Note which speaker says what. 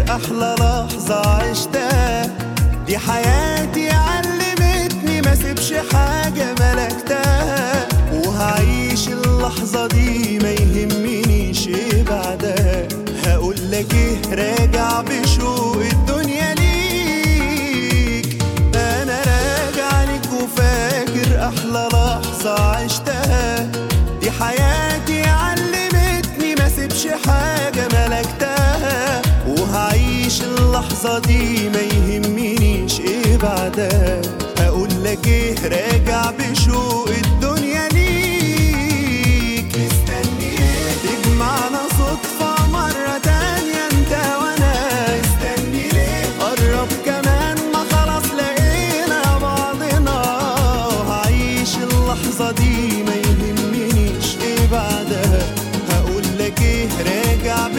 Speaker 1: احلى لحظة عشتها دي حياتي علمتني ما سيبش حاجة ملكتها وهعيش اللحظة دي ما يهمنيش ايه بعدها هقول لك ايه راجع بشوق الدنيا ليك انا راجع لك وفاكر احلى لحظة عشتها دي حياتي علمتني ما سيبش حاجة ملكتها وهعيش اللحظة دي ما يهمنيش ايه بعدها هقول لك ايه راجع بشوق الدنيا ليك مستني ايه تجمعنا صدفة مرة تانية انت وانا مستني ليه قرب كمان ما خلاص لقينا بعضنا هعيش اللحظة دي ما يهمنيش ايه بعدها هقول لك ايه راجع